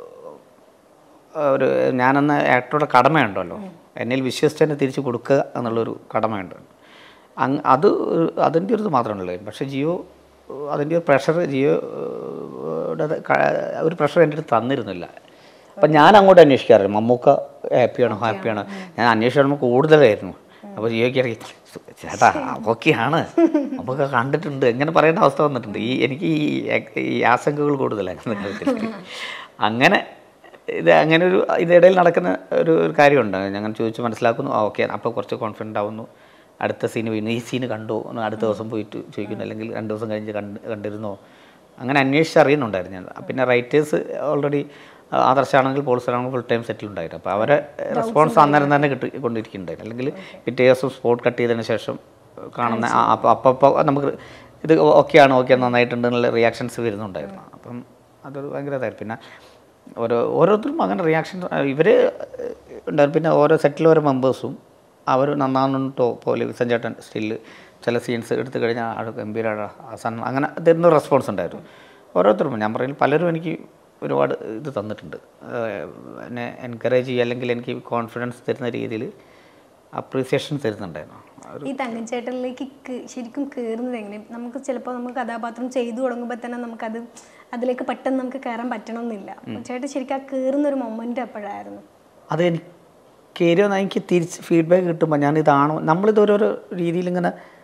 ഒരു ഞാനെന്ന ആക്ടറുടെ കടമയുണ്ടല്ലോ എന്നിൽ വിശ്വസിച്ചതിനെ തിരിച്ചു കൊടുക്കുക എന്നുള്ളൊരു കടമയുണ്ട് അങ് അത് ഒരു- അതിൻ്റെ ഒരു ഇത് മാത്രമേ പക്ഷേ ജിയോ അതിൻ്റെ ഒരു പ്രഷർ ജിയോ യുടെ ക- ഒരു പ്രഷർ എൻ്റെ അടുത്ത് തന്നിരുന്നില്ല അപ്പം ഞാൻ അങ്ങോട്ട് അന്വേഷിക്കാറില്ല മമ്മൂക്ക ഹാപ്പിയാണോ ഹാപ്പിയാണോ ഞാൻ അന്വേഷിക്കുമ്പോൾ കൂടുതലായിരുന്നു അപ്പോൾ ജിയോയ്ക്ക് ഇറങ്ങി ചേട്ടാ ഓക്കെയാണ് നമുക്ക് കണ്ടിട്ടുണ്ട് എങ്ങനെ പറയേണ്ട അവസ്ഥ വന്നിട്ടുണ്ട് ഈ എനിക്ക് ഈ ഈ ആശങ്കകൾ കൂടുതലാണ് കാര്യത്തിൽ അങ്ങനെ ഇത് അങ്ങനെ ഒരു ഇതിടയിൽ നടക്കുന്ന ഒരു ഒരു കാര്യമുണ്ട് ഞങ്ങൾ ചോദിച്ച് മനസ്സിലാക്കുന്നു ആ ഓക്കെ അപ്പോൾ കുറച്ച് കോൺഫിഡൻ്റ് ആവുന്നു അടുത്ത സീന് വീണു ഈ സീന് കണ്ടോ എന്ന് അടുത്ത ദിവസം പോയിട്ട് ചോദിക്കുന്നു അല്ലെങ്കിൽ രണ്ട് ദിവസം കഴിഞ്ഞ് കണ്ട് കണ്ടിരുന്നോ അങ്ങനെ അന്വേഷിച്ച് അറിയുന്നുണ്ടായിരുന്നു ഞാൻ പിന്നെ റൈറ്റേഴ്സ് ഓൾറെഡി ആദർശാണെങ്കിൽ പോളിസറാണെങ്കിൽ ഫുൾ ടൈം സെറ്റിൽ ഉണ്ടായിരുന്നു അപ്പോൾ അവരെ റെസ്പോൺസ് അന്നേരം തന്നെ കിട്ടി കൊണ്ടിരിക്കുന്നുണ്ടായിരുന്നു അല്ലെങ്കിൽ പിറ്റേ ദിവസം സ്പോട്ട് കട്ട് ചെയ്തതിന് ശേഷം കാണുന്ന ആ, അപ്പോൾ അപ്പോൾ അപ്പോൾ നമുക്ക് ഇത് ഓക്കെയാണ് ഓക്കെ നന്നായിട്ടുണ്ട് എന്നുള്ള റിയാക്ഷൻസ് വരുന്നുണ്ടായിരുന്നു അപ്പം അതൊരു ഭയങ്കര ഇതായിരുന്നു പിന്നെ ഓരോ ഓരോരുത്തരും അങ്ങനെ റിയാക്ഷൻ ഇവർ ഉണ്ടായിരുന്നു പിന്നെ ഓരോ സെറ്റിൽ ഓരോ മെമ്പേഴ്സും അവർ നന്നാണെട്ടോ പോലെ വിസൻ ചേട്ടൻ സ്റ്റില്ല് ചില സീൻസ് എടുത്തു കഴിഞ്ഞാൽ ആൾ ഗംഭീരമാണ് അവസാനം അങ്ങനെ തരുന്ന റെസ്പോൺസ് ഉണ്ടായിരുന്നു ഓരോരുത്തരും ഞാൻ പറയുന്നത് പലരും എനിക്ക് ഒരുപാട് ഇത് തന്നിട്ടുണ്ട് ഏഹ് എന്നെ എൻകറേജ് ചെയ്യുക അല്ലെങ്കിൽ എനിക്ക് കോൺഫിഡൻസ് തരുന്ന രീതിയിൽ അപ്രീസിയേഷൻ തരുന്നുണ്ടായിരുന്നു ഒരു ഈ തങ്കച്ചേട്ടനിലേക്ക് കേ- ശരിക്കും കയറുന്നത് എങ്ങനെ നമുക്ക് ചിലപ്പോൾ നമുക്ക് കഥാപാത്രം ചെയ്തു തുടങ്ങുമ്പോൾ തന്നെ നമുക്കത് അതിലേക്ക് പെട്ടെന്ന് നമുക്ക് കയറാൻ പറ്റണമെന്നില്ല അപ്പോൾ ചേട്ടൻ ശരിക്കും ആ കയറുന്ന ഒരു മൊമെന്റ് എപ്പോഴായിരുന്നു അത് എനിക്ക് കയറിയോ എനിക്ക് തിരിച്ച് ഫീഡ്ബാക്ക് കിട്ടുമ്പോൾ ഞാൻ ഇതാണോ നമ്മളിത് ഓരോരോ രീതിയിൽ ഇങ്ങനെ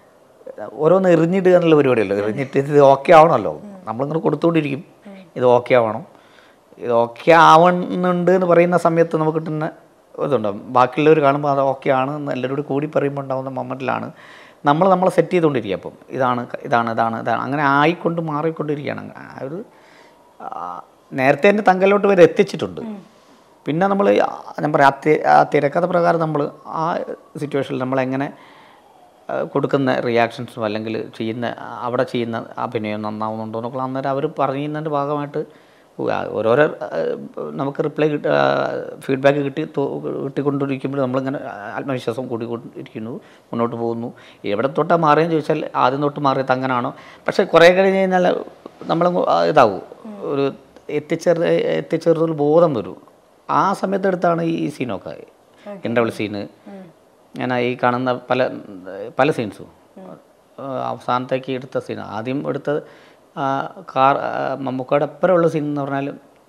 ഓരോന്ന് എറിഞ്ഞിടുക എന്നുള്ള പരിപാടിയല്ലോ എറിഞ്ഞിട്ട് ഇത് ഓക്കെ ആവണമല്ലോ നമ്മളിങ്ങനെ കൊടുത്തുകൊണ്ടിരിക്കും ഇത് ഓക്കെ ആവണം ഇത് ഓക്കെ ആവുന്നുണ്ട് എന്ന് പറയുന്ന സമയത്ത് നമുക്ക് കിട്ടുന്ന ഇതുണ്ട് ബാക്കിയുള്ളവർ കാണുമ്പോൾ അത് ഓക്കെ ആണ് എന്ന് എല്ലാവരും കൂടി കൂടി പറയുമ്പോൾ ഉണ്ടാകുന്ന മൊമെൻറ്റിലാണ് നമ്മൾ നമ്മളെ സെറ്റ് ചെയ്തുകൊണ്ടിരിക്കുക അപ്പം ഇതാണ് ഇതാണ് ഇതാണ് ഇതാണ് അങ്ങനെ ആയിക്കൊണ്ട് മാറിക്കൊണ്ടിരിക്കുകയാണ് ആ ഒരു ആ, നേരത്തെ തന്നെ തങ്കലോട്ട് വരെ എത്തിച്ചിട്ടുണ്ട് പിന്നെ നമ്മൾ ഞാൻ പറയാം ആ തി- ആ തിരക്കഥ പ്രകാരം നമ്മൾ ആ സിറ്റുവേഷനിൽ നമ്മളെങ്ങനെ ആ, കൊടുക്കുന്ന റിയാക്ഷൻസും അല്ലെങ്കിൽ ചെയ്യുന്ന അവിടെ ചെയ്യുന്ന അഭിനയം നന്നാവുന്നുണ്ടോ എന്നൊക്കെ അന്നേരം അവർ പറയുന്നതിൻ്റെ ഭാഗമായിട്ട് ഉവ്വ് ആ ഓരോരോ ആ, നമുക്ക് റിപ്ലൈ കിട്ട ഫീഡ്ബാക്ക് കിട്ടി തോ- കിട്ടിക്കൊണ്ടിരിക്കുമ്പോൾ നമ്മളിങ്ങനെ ആത്മവിശ്വാസം കൂടിക്കൊണ്ടിരിക്കുന്നു മുന്നോട്ട് പോകുന്നു എവിടെ തൊട്ടാണ് മാറിയെന്ന് ചോദിച്ചാൽ ആദ്യം തൊട്ട് മാറിയത് അങ്ങനാണോ പക്ഷേ കുറേ കഴിഞ്ഞ് കഴിഞ്ഞാൽ നമ്മൾ ഇതാവും ഒരു എത്തിച്ചേർ എത്തിച്ചേർന്നൊരു ബോധം വരും ആ സമയത്തെടുത്താണ് ഈ സീനൊക്കെ ഇൻ്റർവൽ സീന് ഞാൻ ഈ കാണുന്ന പല പല സീൻസും അവസാനത്തേക്ക് എടുത്ത സീൻ ആദ്യം എടുത്തത് ആ, കാർ ആ, മമ്മൂക്കയുടെ അപ്പുറമുള്ള സീൻ എന്ന് പറഞ്ഞാൽ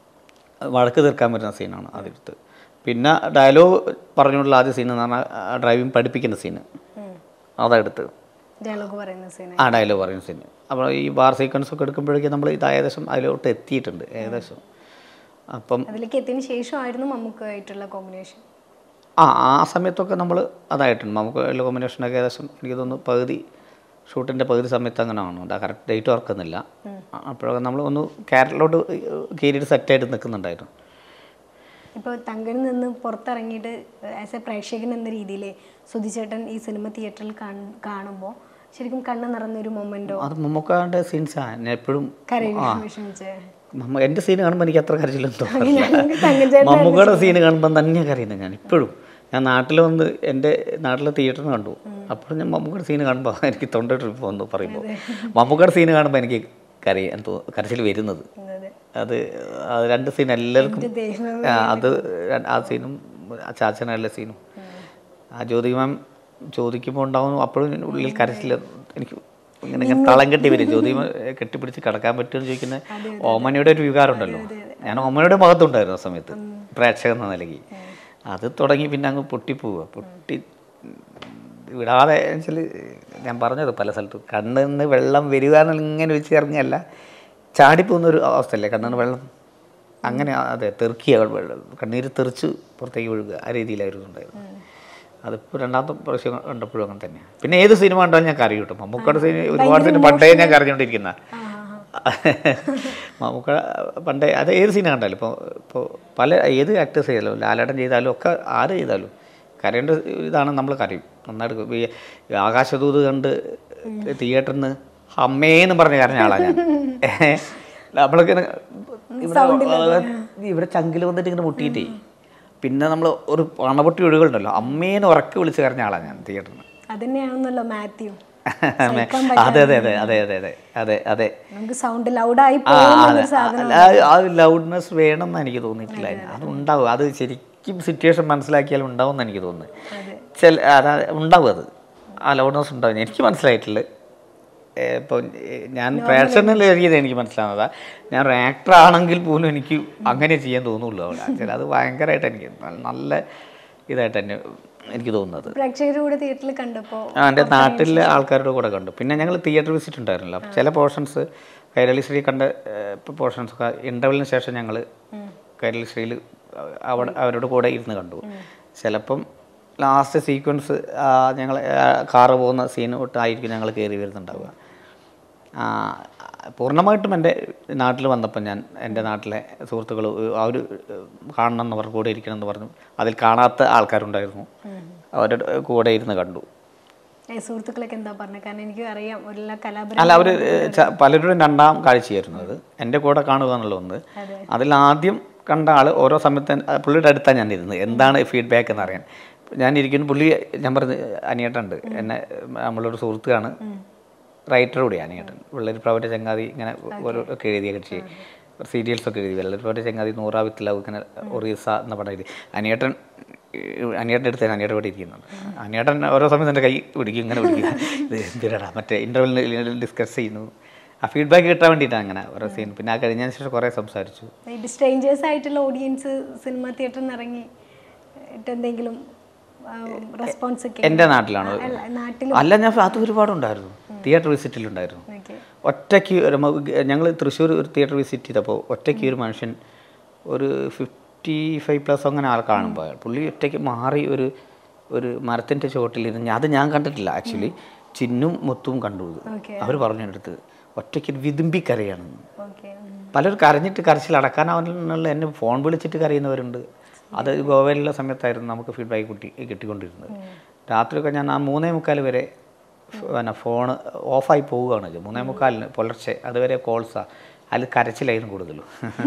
വഴക്ക് തീർക്കാൻ പറ്റുന്ന സീനാണ് ആദ്യത്തെ പിന്നെ ഡയലോഗ് പറഞ്ഞുകൊണ്ടുള്ള ആദ്യ സീൻ എന്ന് പറഞ്ഞാൽ ഡ്രൈവിംഗ് പഠിപ്പിക്കുന്ന സീന് അതെടുത്ത് ഡയലോഗ് പറയുന്ന സീൻ ആ ഡയലോഗ് പറയുന്ന സീൻ അപ്പോൾ ഈ ബാർ സീക്വൻസ് ഒക്കെ എടുക്കുമ്പോഴേക്കും നമ്മൾ ഇത് ഏകദേശം അതിലോട്ട് എത്തിയിട്ടുണ്ട് ഏകദേശം അപ്പം അതിലേക്ക് എത്തിയതിന് ശേഷമായിരുന്നു മമ്മൂക്കായിട്ടുള്ള കോമ്പിനേഷൻ ആ ആ സമയത്തൊക്കെ നമ്മൾ അതായിട്ടുണ്ട് നമുക്ക് എല്ലാ കോമ്പിനേഷനൊക്കെ ഏകദേശം എനിക്ക് തോന്നുന്നു പകുതി ഷൂട്ടിൻ്റെ പകുതി സമയത്ത് അങ്ങനെ ആണ് കറക്റ്റ് ഡേറ്റ് ഓർക്കുന്നില്ല അപ്പോഴൊക്കെ നമ്മൾ ഒന്ന് ക്യാരറ്റിലോട്ട് കയറിയിട്ട് സെറ്റായിട്ട് നിൽക്കുന്നുണ്ടായിരുന്നു ഇപ്പോൾ തങ്കനിൽ നിന്ന് പുറത്തിറങ്ങിയിട്ട് ആസ് എ പ്രേക്ഷകൻ എന്ന രീതിയിൽ സുധിച്ചേട്ടൻ ഈ സിനിമ തിയേറ്ററിൽ കാണുമ്പോൾ ശരിക്കും കണ്ണ് നിറഞ്ഞൊരു മൊമെൻറ്റോ അത് മമ്മൂക്കാൻ്റെ സീൻസാണ് ഞാൻ എപ്പോഴും കരയും വിഷമിച്ച് മമ്മ എൻ്റെ സീൻ കാണുമ്പോൾ എനിക്ക് അത്ര കരച്ചിലൊന്നും ഞങ്ങൾക്ക് തങ്കച്ചേട്ടൻ മമ്മൂക്കയുടെ സീൻ കാണുമ്പോൾ തന്നെ കരയുന്നത് ഞാൻ ഇപ്പോഴും ഞാൻ നാട്ടിൽ വന്ന് എൻ്റെ നാട്ടിലെ തിയേറ്ററിന് കണ്ടു അപ്പോൾ ഞാൻ മമ്മൂക്കയുടെ സീൻ കാണുമ്പോൾ എനിക്ക് തൊണ്ട ട്രിപ്പ് വന്നു പറയുമ്പോൾ മമ്മൂക്കയുടെ സീൻ കാണുമ്പോൾ എനിക്ക് കരയാൻ തോ കരച്ചിൽ വരുന്നത് അതെ അത് അത് രണ്ട് സീൻ എല്ലാവർക്കും എൻ്റെ ദൈവം ആ, അത് ര- ആ സീനും ആ ചാച്ചനുള്ള സീനും ആ ജ്യോതി മാം ചോദിക്കുമ്പോൾ ഉണ്ടാവുന്നു അപ്പോഴും ഞാൻ ഉള്ളിൽ കരച്ചിൽ എനിക്ക് ഇങ്ങനെ ഇങ്ങനെ തളം കെട്ടി വരും ജ്യോതി മാം കെട്ടിപ്പിടിച്ച് കിടക്കാൻ പറ്റുമെന്ന് ചോദിക്കുന്ന ഓമനയുടെ ഒരു വികാരം ഉണ്ടല്ലോ ഞാൻ ഓമനയുടെ മുഖത്തുണ്ടായിരുന്നു ആ സമയത്ത് പ്രേക്ഷകൻ എന്ന നിലയ്ക്ക് അത് തുടങ്ങി പിന്നെ അങ്ങ് പൊട്ടിപ്പോവുക പൊട്ടി വിടാതെ വെച്ചാൽ ഞാൻ പറഞ്ഞത് പല സ്ഥലത്തും കണ്ണിൽ നിന്ന് വെള്ളം വരിക എന്നുള്ള ഇങ്ങനെ വെച്ച് ഇറങ്ങിയല്ല ചാടിപ്പോകുന്ന ഒരു അവസ്ഥയല്ലേ കണ്ണിൽ നിന്ന് വെള്ളം അങ്ങനെ അതെ തെറുക്കിയ വെള്ളം കണ്ണീര് തെറിച്ച് പുറത്തേക്ക് ഒഴുകുക ആ രീതിയിലായിരുന്നു ഉണ്ടായിരുന്നത് അതിപ്പോൾ രണ്ടാമത്തെ പ്രാവശ്യം കണ്ടപ്പോഴും അങ്ങനെ തന്നെയാണ് പിന്നെ ഏത് സിനിമ കണ്ടാലും ഞാൻ കരയും കേട്ടോ മമ്മൂക്കയുടെ സിനിമ ഒരുപാട് സിനിമ പണ്ടേ ഞാൻ കരഞ്ഞുകൊണ്ടിരിക്കുന്ന മമ്മൂക്ക പണ്ടേ അത് ഏത് സിനിമ കണ്ടാലും ഇപ്പോൾ ഇപ്പോൾ പല ഏത് ആക്ടേഴ്സ് ചെയ്താലും ലാലേട്ടൻ ചെയ്താലും ഒക്കെ ആര് ചെയ്താലും കരയേണ്ട ഇതാണ് നമ്മൾ കരയും നന്നായിട്ട് ഇപ്പൊ ഈ ആകാശദൂത് കണ്ട് തിയേറ്ററിൽ നിന്ന് അമ്മേന്ന് പറഞ്ഞ് കരഞ്ഞ ആളാണ് ഞാൻ നമ്മളൊക്കെ ഇങ്ങനെ ഇവിടെ ഇവിടെ ചങ്കിൽ വന്നിട്ട് ഇങ്ങനെ മുട്ടിയിട്ടേ പിന്നെ നമ്മൾ ഒരു പണപൊട്ടി ഒഴുകളുണ്ടല്ലോ അമ്മേന്ന് ഉറക്കെ വിളിച്ച് കരഞ്ഞ ആളാണ് ഞാൻ തിയേറ്ററിൽ അതന്നെയാണെന്നല്ലോ മാത്യു അതെ അതെ അതെ അതെ അതെ അതെ അതെ അതെ നമുക്ക് സൗണ്ട് ലൗഡായി ആ, അതെ. പോകുന്ന സാധനം ആ, ആ ലൗഡ്നെസ് വേണം എന്ന് എനിക്ക് തോന്നിയിട്ടില്ല അത് ഉണ്ടാവും അത് ശരിക്കും സിറ്റുവേഷൻ മനസ്സിലാക്കിയാൽ ഉണ്ടാവും എന്ന് എനിക്ക് തോന്നുന്നു ചില അതാ ഉണ്ടാവും അത് ആ ലൗഡ്നെസ് ഉണ്ടാവും എനിക്ക് മനസ്സിലായിട്ടില്ല ഇപ്പോൾ ഞാൻ പ്രേക്ഷകനിൽ എഴുതിയത് എനിക്ക് മനസ്സിലാവുന്നതാ ഞാൻ ഒരു ആക്ടർ ആണെങ്കിൽ പോലും എനിക്ക് അങ്ങനെ ചെയ്യാൻ തോന്നുള്ളൂ അവിടെ ചില അത് ഭയങ്കരമായിട്ട് എനിക്ക് നല്ല- നല്ല ഇതായിട്ട് തന്നെ എനിക്ക് തോന്നുന്നത് പ്രേക്ഷകരുടെ കൂടെ തിയേറ്ററിൽ കണ്ടപ്പോൾ ആ എൻ്റെ നാട്ടിലെ ആൾക്കാരുടെ കൂടെ കണ്ടു പിന്നെ ഞങ്ങൾ തിയേറ്റർ വിസിറ്റ് ഉണ്ടായിരുന്നില്ല അപ്പോൾ ചില പോർഷൻസ് കൈരളി ശ്രീ കണ്ട പോർഷൻസ് ഒക്കെ ഇൻ്റർവെലിന് ശേഷം ഞങ്ങൾ കൈരളി ശ്രീയിൽ അവിടെ അവരുടെ കൂടെ ഇരുന്ന് കണ്ടു ചിലപ്പം ലാസ്റ്റ് സീക്വൻസ് ഞങ്ങൾ കാറ് പോകുന്ന സീൻ തൊട്ടായിരിക്കും ഞങ്ങൾ കയറി വരുന്നുണ്ടാവുക ആ, പൂർണ്ണമായിട്ടും എൻ്റെ നാട്ടിൽ വന്നപ്പോൾ ഞാൻ എൻ്റെ നാട്ടിലെ സുഹൃത്തുക്കൾ അവർ കാണണം എന്ന് പറഞ്ഞു കൂടെ ഇരിക്കണം എന്ന് പറഞ്ഞു അതിൽ കാണാത്ത ആൾക്കാരുണ്ടായിരുന്നു അവരുടെ കൂടെ ഇരുന്ന് കണ്ടു സുഹൃത്തുക്കളൊക്കെ എന്താ പറഞ്ഞത് കാരണം എനിക്ക് അറിയാം ഒരു അല്ല കലാപരം അവർ പലരുടെയും രണ്ടാം കാഴ്ചയായിരുന്നു അത് എൻ്റെ കൂടെ കാണുക എന്നുള്ള ഒന്ന് അതിൽ ആദ്യം കണ്ട ആൾ ഓരോ സമയത്ത് എൻ- പുള്ളിയുടെ അടുത്താണ് ഞാൻ ഇരുന്നത് എന്താണ് ഫീഡ്ബാക്ക് എന്ന് അറിയാൻ ഞാൻ ഇരിക്കുന്ന പുള്ളി ഞാൻ പറഞ്ഞു അനിയേട്ടുണ്ട് എന്നെ നമ്മളൊരു സുഹൃത്താണ് റൈറ്റർ കൂടിയാണ് അനിയേട്ടൻ വെള്ളരി പ്രവറ്റ ചങ്ങാതി ഇങ്ങനെ ഓരോ ഒക്കെ എഴുതിയ കക്ഷി സീരിയൽസ് ഒക്കെ എഴുതി വെള്ളരി പ്രവറ്റ ചങ്ങാതി നൂറാ വിത്ത് ലവ് ഇങ്ങനെ ഒറീസ എന്ന പടം എഴുതി അനിയേട്ടൻ അനിയേട്ടൻ്റെ അടുത്ത് അനിയേട്ടൻ ഇവിടെ ഇരിക്കുന്നുണ്ട് അനിയേട്ടൻ ഓരോ സമയത്ത് എൻ്റെ കൈ പിടിക്കും ഇങ്ങനെ പിടിക്കും ഇത് എന്തിനാടാ മറ്റേ ഇൻ്റർവെല്ലിൽ ഡിസ്കസ് ചെയ്യുന്നു ആ ഫീഡ്ബാക്ക് കിട്ടാൻ വേണ്ടിയിട്ടാണ് അങ്ങനെ ഓരോ സീൻ പിന്നെ ആ കഴിഞ്ഞതിന് ശേഷം കുറേ സംസാരിച്ചു ഇത് സ്ട്രേഞ്ചേഴ്സ് ആയിട്ടുള്ള ഓഡിയൻസ് സിനിമ തിയേറ്ററിൽ നിന്ന് ഇറങ്ങി ഇട്ട് എന്തെങ്കിലും റെസ്പോൺസ് ഒക്കെ എൻ്റെ നാട്ടിലാണോ അല്ല നാട്ടിൽ അല്ല ഞാൻ അത് ഒരുപാടുണ്ടായിരുന്നു തിയേറ്റർ വിസിറ്റിലുണ്ടായിരുന്നു ഓക്കെ ഒറ്റയ്ക്ക് ഞങ്ങൾ തൃശ്ശൂർ ഒരു തിയേറ്റർ വിസിറ്റ് ചെയ്തപ്പോൾ ഒറ്റയ്ക്ക് ഒരു മനുഷ്യൻ ഒരു ഫിഫ്റ്റി ഫൈവ് പ്ലസ് അങ്ങനെ ആൾ കാണുമ്പോൾ അയാൾ പുള്ളി ഒറ്റയ്ക്ക് മാറി ഒരു ഒരു മരത്തിൻ്റെ ചുവട്ടിലിരുന്ന് അത് ഞാൻ കണ്ടിട്ടില്ല ആക്ച്വലി ചിന്നും മുത്തും കണ്ടു ഓക്കെ അവർ പറഞ്ഞു എൻ്റെ അടുത്ത് ഒറ്റയ്ക്ക് വിതുമ്പി കരയാണെന്ന് ഓക്കെ പലരും കരഞ്ഞിട്ട് കരച്ചിൽ അടക്കാനാവുന്നുള്ള എന്നെ ഫോൺ വിളിച്ചിട്ട് കരയുന്നവരുണ്ട് അത് ഗോവയിലുള്ള സമയത്തായിരുന്നു നമുക്ക് ഫീഡ്ബാക്ക് കിട്ടി കിട്ടിക്കൊണ്ടിരുന്നത് രാത്രിയൊക്കെ ഞാൻ ആ മൂന്നേ മുക്കാൽ വരെ ഫ് പിന്നെ ഫോണ് ഓഫായി പോവുകയാണ് ചെയ്തത് മൂന്നേ മുക്കാലിന് പുലർച്ചെ അതുവരെ കോൾസാണ് അതിൽ കരച്ചിലായിരുന്നു കൂടുതലും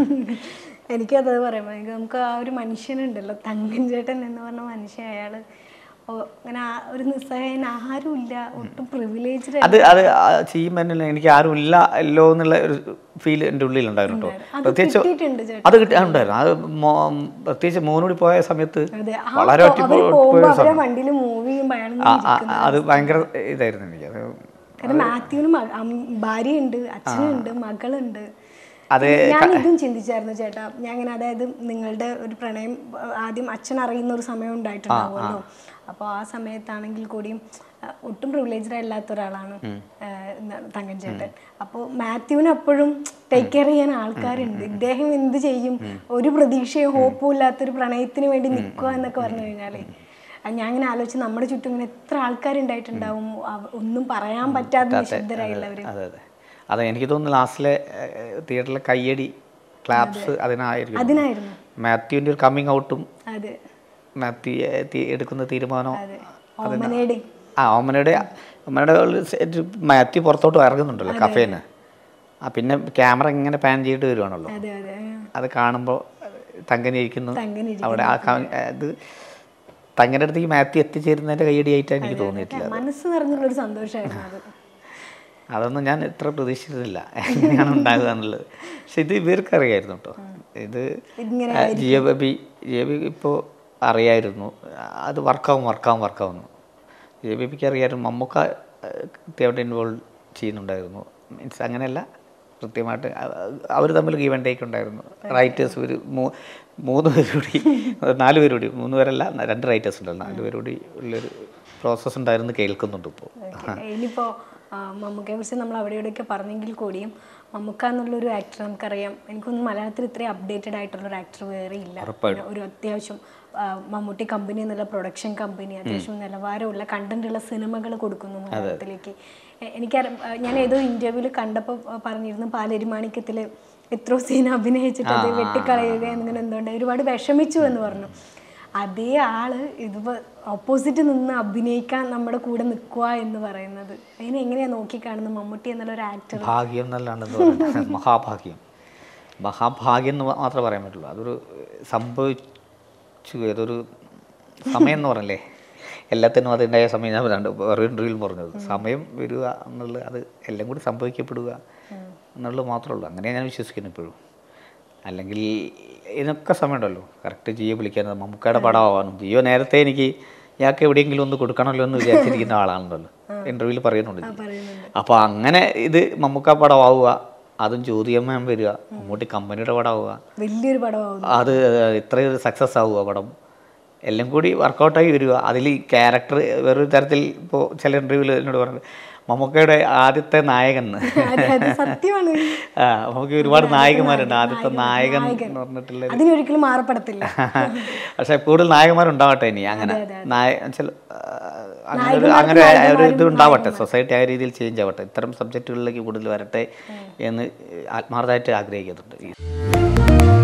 എനിക്കത് പറയുമ്പോൾ എനിക്ക് നമുക്ക് ആ ഒരു മനുഷ്യനുണ്ടല്ലോ തങ്കൻ ചേട്ടൻ എന്ന് പറഞ്ഞ മനുഷ്യൻ അയാൾ അങ്ങനെ ആ ഒരു നിസ്സഹായൻ ആരുമില്ല ഒട്ടും പ്രിവിലേജ്ഡ് അത് അത് ആ ചെയ്യുമ്പോൾ തന്നെ എനിക്ക് ആരും ഇല്ല അല്ലോ എന്നുള്ള ഒരു ഫീൽ എൻ്റെ ഉള്ളിലുണ്ടായിരുന്നു കേട്ടോ അത് പ്രത്യേകിച്ച് കിട്ടിയിട്ടുണ്ട് ചേട്ടൻ അത് കിട്ടി ഉണ്ടായിരുന്നു അത് മോ- പ്രത്യേകിച്ച് മോനോടി പോയ സമയത്ത് അതെ ആ വളരെ പോ- ഒറ്റ അവര് പോകുമ്പോ അവരെ വണ്ടിയിൽ മൂവ് ചെയ്യുമ്പോൾ അയാൾ ആ, ആ, അത് ഭയങ്കര ഇതായിരുന്നു എനിക്ക് അത് കാരണം മാത്യുവിന് മക- അം- ഭാര്യയുണ്ട് അച്ഛനുണ്ട് മകളുണ്ട് അതെ ഞാൻ ഇതും ചിന്തിച്ചായിരുന്നു ചേട്ടാ ഞാൻ ഇങ്ങനെ അതായത് നിങ്ങളുടെ ഒരു പ്രണയം ആ, ആദ്യം അച്ഛൻ അറിയുന്ന ഒരു സമയം ഉണ്ടായിട്ടുണ്ടാവുമല്ലോ അപ്പോൾ ആ സമയത്താണെങ്കിൽ കൂടിയും ആ, ഒട്ടും പ്രിവിലേജ്ഡ് അല്ലാത്ത ഒരാളാണ് ആ, എന്താണ് തങ്കൻ ചേട്ടൻ അപ്പോൾ മാത്യുവിന് അപ്പോഴും ടേക്ക് കെയർ ചെയ്യാൻ ആൾക്കാരുണ്ട് ഇദ്ദേഹം എന്ത് ചെയ്യും ഒരു പ്രതീക്ഷയും ഹോപ്പും ഇല്ലാത്തൊരു പ്രണയത്തിന് വേണ്ടി നിൽക്കുക എന്നൊക്കെ പറഞ്ഞു കഴിഞ്ഞാലേ ആ, ഞാൻ ഇങ്ങനെ ആലോചിച്ച് നമ്മുടെ ചുറ്റും ഇങ്ങനെ എത്ര ആൾക്കാരുണ്ടായിട്ടുണ്ടാവും അവ- ഒന്നും പറയാൻ പറ്റാത്ത നിശബ്ദരായുള്ളവര് അതെ അതെ അതെ എനിക്ക് തോന്നുന്നു ലാസ്റ്റിലെ തിയേറ്ററിലെ കയ്യടി ക്ലാപ്സ് അതിനായിരിക്കും അതിനായിരുന്നു മാത്യുവിൻ്റെ ഒരു കമ്മിങ് ഔട്ടും അതെ മാത്യു ഏ, തി- എടുക്കുന്ന തീരുമാനം അതെ ഓമനയുടെ ആ ഓമനയുടെ ഓമനയുടെ ഒരു set മാത്യു പുറത്തോട്ട് ഇറങ്ങുന്നുണ്ടല്ലോ കഫേന്ന് ആ പിന്നെ ക്യാമറ ഇങ്ങനെ പാൻ ചെയ്തിട്ട് വരുവാണല്ലോ അതെ അതെ അത് കാണുമ്പോൾ തങ്കനെ ഇരിക്കുന്നു തങ്കൻ അവിടെ ആ ക- അത് തങ്ങളുടെ അടുത്തേക്ക് മാത്യു എത്തിച്ചേരുന്നതിൻ്റെ കയ്യടിയായിട്ടാണ് എനിക്ക് തോന്നിയിട്ടില്ല മനസ്സ് നിറഞ്ഞുള്ളൊരു സന്തോഷമായിരുന്നു അത് അതൊന്നും ഞാൻ ഇത്ര പ്രതീക്ഷിച്ചിട്ടില്ല എങ്ങനെയാണ് ഉണ്ടാകുക എന്നുള്ളത് പക്ഷെ ഇത് ഇവർക്ക് അറിയായിരുന്നു കേട്ടോ ഇത് ഇങ്ങനെ ജിയോ ബേബി ജിയോ ബേബി ഇപ്പോൾ അറിയായിരുന്നു അത് വർക്കാവും വർക്കാവും വർക്കാവുന്നു ജിയോ ബേബിക്ക് അറിയായിരുന്നു മമ്മൂക്ക കൃത്യമായിട്ട് ഇൻവോൾവ് ചെയ്യുന്നുണ്ടായിരുന്നു മീൻസ് അങ്ങനെയല്ല കൃത്യമായിട്ട് അവർ തമ്മിൽ ഗീവൻ ടേക്ക് ഉണ്ടായിരുന്നു റൈറ്റേഴ്സ് ഒരു മൂ- മൂന്ന് പേരുകൂടി നാല് പേരുകൂടി മൂന്ന് പേരല്ല രണ്ട് റൈറ്റേഴ്സ് ഉണ്ടല്ലോ നാല് പേരുകൂടി ഉള്ളൊരു പ്രോസസ്സ് ഉണ്ടായിരുന്നു കേൾക്കുന്നുണ്ട് ഇപ്പോൾ ഓക്കേ. ഇനിയിപ്പോ ആ, മമ്മൂക്കയെ കുറിച്ച് നമ്മൾ അവിടെ ഇവിടെയൊക്കെ പറഞ്ഞെങ്കിൽ കൂടിയും മമ്മൂക്ക എന്നുള്ളൊരു ആക്ടർ നമുക്കറിയാം എനിക്കൊന്നും മലയാളത്തിൽ ഇത്രയും അപ്ഡേറ്റഡ് ആയിട്ടുള്ള ഒരു ആക്ടർ വേറെ ഇല്ല പിന്നെ ഒരു അത്യാവശ്യം ആ, മമ്മൂട്ടി കമ്പനി എന്നുള്ള പ്രൊഡക്ഷൻ കമ്പനി അത്യാവശ്യം നിലവാരമുള്ള കണ്ടന്റ് ഉള്ള സിനിമകൾ കൊടുക്കുന്നു മലയാളത്തിലേക്ക് എ- എനിക്കറിയാം ആ, ഞാൻ ഏതോ ഇന്റർവ്യൂവിൽ കണ്ടപ്പോൾ പറഞ്ഞിരുന്നു പാലരിമാണിക്യത്തിൽ എത്രയോ സീൻ അഭിനയിച്ചിട്ട് അത് വെട്ടിക്കളയുക എന്നിങ്ങനെ എന്തുകൊണ്ട് ഒരുപാട് വിഷമിച്ചു എന്ന് പറഞ്ഞു അതേ ആള് ഇതിപ്പോ ഓപ്പോസിറ്റ് നിന്ന് അഭിനയിക്കാൻ നമ്മുടെ കൂടെ നിൽക്കുക എന്ന് പറയുന്നത് അതിനെ എങ്ങനെയാ നോക്കിക്കാണുന്നത് മമ്മൂട്ടി എന്നുള്ള ഒരു ആക്ടർ ഭാഗ്യം എന്നല്ലാണ്ടെന്ന് പറയുന്നത് മഹാഭാഗ്യം മഹാഭാഗ്യം എന്ന് മാത്രമേ പറയാൻ പറ്റുള്ളൂ അതൊരു സംഭവിച്ചു ഏതൊരു സമയം എന്ന് പറഞ്ഞല്ലേ എല്ലാത്തിനും അതുണ്ടായ സമയം ഞാൻ രണ്ട് വേറെ ഇൻ്റർവ്യൂവിൽ പറഞ്ഞത് സമയം വരിക എന്നുള്ളത് അത് എല്ലാം കൂടി സംഭവിക്കപ്പെടുക എന്നുള്ളത് മാത്രമേ ഉള്ളൂ അങ്ങനെയാണ് ഞാൻ വിശ്വസിക്കുന്നത് ഇപ്പോഴും അല്ലെങ്കിൽ ഇതിനൊക്കെ സമയമുണ്ടല്ലോ കറക്റ്റ് ജിയോ വിളിക്കാനും മമ്മൂക്കയുടെ പടമാവാനും ജിയോ നേരത്തെ എനിക്ക് ഇയാൾക്ക് എവിടെയെങ്കിലും ഒന്ന് കൊടുക്കണമല്ലോ എന്ന് വിചാരിച്ചിരിക്കുന്ന ആളാണല്ലോ ഇൻ്റർവ്യൂവിൽ പറയുന്നുണ്ട് പറയുന്നുണ്ട് അപ്പോൾ അങ്ങനെ ഇത് മമ്മൂക്ക പടമാവുക അതും ജ്യോതിയമ്മയും വരിക മമ്മൂട്ടി കമ്പനിയുടെ പടമാവുക വലിയൊരു പടമാവുന്നു അത് ഇത്രയൊരു സക്സസ് ആവുക പടം എല്ലാം കൂടി വർക്കൗട്ടായി വരിക അതിൽ ക്യാരക്ടർ വേറൊരു തരത്തിൽ ഇപ്പോൾ ചില ഇൻ്റർവ്യൂവിൽ എന്നോട് പറഞ്ഞു മമ്മൂക്കയുടെ ആദ്യത്തെ നായകൻ എന്ന്. അതെ അത് സത്യമാണ് ആ നമുക്ക് ഒരുപാട് നായകന്മാരുണ്ട് ആദ്യത്തെ നായകൻ എന്ന് പറഞ്ഞിട്ടുള്ള അതിനൊരിക്കലും മാറപ്പെടത്തില്ല പക്ഷെ കൂടുതൽ നായകന്മാരുണ്ടാവട്ടെ ഇനി അങ്ങനെ നായ വെച്ചാൽ, ആ, അങ്ങനെ ഒരു അങ്ങനെ ഒരു ഇത് ഉണ്ടാവട്ടെ സൊസൈറ്റി ആ രീതിയിൽ ചേഞ്ച് ആവട്ടെ ഇത്തരം സബ്ജക്റ്റുകളിലേക്ക് കൂടുതൽ വരട്ടെ എന്ന് ആത്മാർത്ഥമായിട്ട് ആഗ്രഹിക്കുന്നുണ്ട്